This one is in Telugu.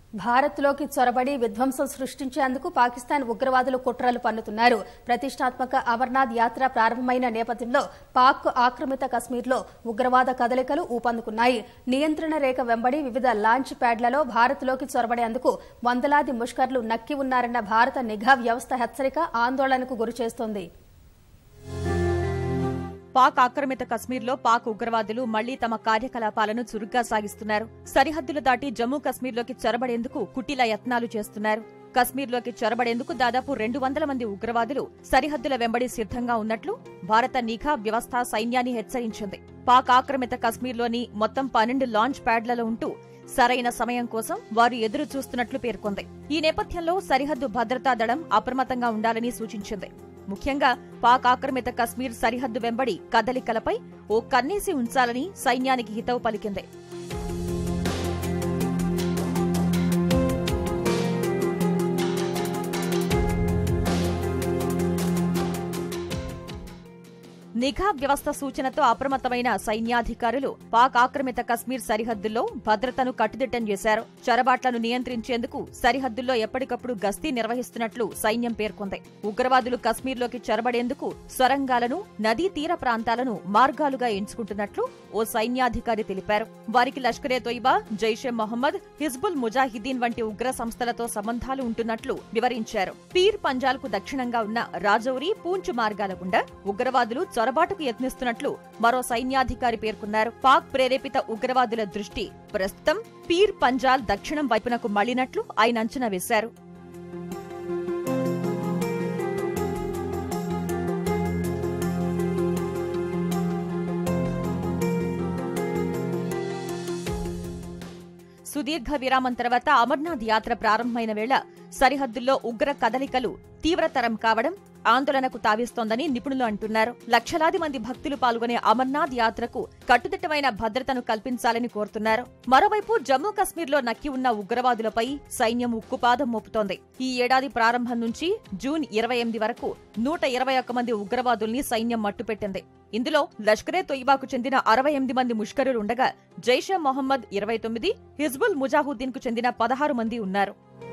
భారత్లోకి చొరబడి విధ్వంసం సృష్టించేందుకు పాకిస్తాన్ ఉగ్రవాదులు కుట్రలు పన్నుతున్నారు ప్రతిష్టాత్మక అమర్నాథ్ యాత్ర ప్రారంభమైన నేపథ్యంలో పాక్ ఆక్రమిత కశ్మీర్లో ఉగ్రవాద కదలికలు ఊపందుకున్నాయి నియంత్రణ రేఖ వెంబడి వివిధ లాంచ్ ప్యాడ్లలో భారత్లోకి చొరబడేందుకు వందలాది ముష్కర్లు నక్కి ఉన్నారన్న భారత నిఘా వ్యవస్థ హెచ్చరిక ఆందోళనకు గురిచేస్తోంది పాక్ ఆక్రమిత కశ్మీర్లో పాక్ ఉగ్రవాదులు మళ్లీ తమ కార్యకలాపాలను చురుగ్గా సాగిస్తున్నారు సరిహద్దులు దాటి జమ్మూ కశ్మీర్లోకి చొరబడేందుకు కుటిల యత్నాలు చేస్తున్నారు కశ్మీర్లోకి చొరబడేందుకు దాదాపు రెండు వందల మంది ఉగ్రవాదులు సరిహద్దుల వెంబడి సిద్ధంగా ఉన్నట్లు భారత నిఘా వ్యవస్థ సైన్యాన్ని హెచ్చరించింది పాక్ ఆక్రమిత కశ్మీర్లోని మొత్తం పన్నెండు లాంచ్ ప్యాడ్లలో ఉంటూ సరైన సమయం కోసం వారు ఎదురు చూస్తున్నట్లు పేర్కొంది ఈ నేపథ్యంలో సరిహద్దు భద్రతా దళం అప్రమత్తంగా ఉండాలని సూచించింది ముఖ్యంగా పాక్ ఆక్రమిత కశ్మీర్ సరిహద్దు వెంబడి కదలికలపై ఓ కన్నేసి ఉంచాలని సైన్యానికి హితవు పలికింది నిఘా వ్యవస్థ సూచనతో అప్రమత్తమైన సైన్యాధికారులు పాక్ ఆక్రమిత కశ్మీర్ సరిహద్దుల్లో భద్రతను కట్టుదిట్టం చేశారు చొరబాట్లను నియంత్రించేందుకు సరిహద్దుల్లో ఎప్పటికప్పుడు గస్తీ నిర్వహిస్తున్నట్లు సైన్యం పేర్కొంది ఉగ్రవాదులు కశ్మీర్లోకి చొరబడేందుకు సొరంగాలను నదీ తీర ప్రాంతాలను మార్గాలుగా ఎంచుకుంటున్నట్లు ఓ సైన్యాధికారి తెలిపారు వారికి లష్కరే తొయిబా జైషే మొహమ్మద్ హిజ్బుల్ ముజాహిదీన్ వంటి ఉగ్ర సంస్థలతో సంబంధాలు ఉంటున్నట్లు వివరించారు పీర్ పంజాల్కు దక్షిణంగా ఉన్న రాజౌరి పూంచ్ మార్గాల గుండా ఉగ్రవాదులు చొరబాటుకు యత్నిస్తున్నట్లు మరో సైన్యాధికారి పేర్కొన్నారు పాక్ ప్రేరేపిత ఉగ్రవాదుల దృష్టి ప్రస్తుతం పీర్ పంజాల్ దక్షిణం వైపునకు మళ్లినట్లు ఆయన అంచనా వేశారు సుదీర్ఘ విరామం తర్వాత అమర్నాథ్ యాత్ర ప్రారంభమైన వేళ సరిహద్దుల్లో ఉగ్ర కదలికలు తీవ్రతరం కావడం ఆందోళనకు తావిస్తోందని నిపుణులు అంటున్నారు లక్షలాది మంది భక్తులు పాల్గొనే అమర్నాథ్ యాత్రకు కట్టుదిట్టమైన భద్రతను కల్పించాలని కోరుతున్నారు మరోవైపు జమ్మూ కశ్మీర్లో నక్కి ఉన్న ఉగ్రవాదులపై సైన్యం ఉక్కుపాదం మోపుతోంది ఈ ఏడాది ప్రారంభం నుంచి జూన్ ఇరవై ఎనిమిది వరకు నూట ఇరవై ఒక్క మంది ఉగ్రవాదుల్ని సైన్యం మట్టుపెట్టింది ఇందులో లష్కరే తొయ్యబాకు చెందిన అరవై ఎనిమిది మంది ముష్కరులుండగా జైషే మొహమ్మద్ ఇరవై తొమ్మిది హిజ్బుల్ ముజాహుద్దీన్ కు చెందిన పదహారు మంది ఉన్నారు